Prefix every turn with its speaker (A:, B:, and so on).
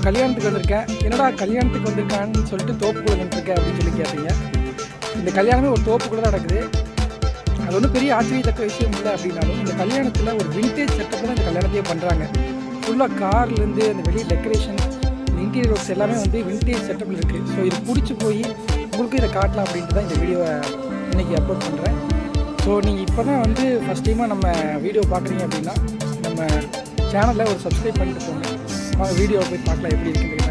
A: கல்யாணத்துக்கு வந்திருக்கேன் என்னடா கல்யாணத்துக்கு வந்திருக்கான்னு சொல்லிட்டு தோப்புக்குள்ள நின்றுருக்கேன் அப்படின்னு சொல்லி கேட்பீங்க இந்த கல்யாணமே ஒரு தோப்புக்குள்ள தான் நடக்குது அது ஒன்றும் பெரிய ஆச்சரியத்தக்க விஷயம் இல்லை அப்படின்னாலும் இந்த கல்யாணத்தில் ஒரு விண்டேஜ் செட்டப்பில் இந்த கல்யாணத்தையே பண்ணுறாங்க ஃபுல்லாக கார்லேருந்து அந்த வெளியே டெக்கரேஷன் இன்டீரியர் ஒர்க்ஸ் எல்லாமே வந்து விண்டேஜ் செட்டப்பில் இருக்குது ஸோ இது பிடிச்சி போய் உங்களுக்கும் இதை காட்டலாம் அப்படின்ட்டு தான் இந்த வீடியோவை இன்றைக்கி அப்லோட் பண்ணுறேன் ஸோ நீங்கள் இப்போ தான் வந்து ஃபஸ்ட் டைமாக நம்ம வீடியோ பார்க்குறீங்க அப்படின்னா நம்ம சேனலில் ஒரு சப்ஸ்கிரைப் பண்ணிட்டு போங்க வாங்க வீடியோவை போய் பார்க்கலாம் எப்படி இருக்குன்னு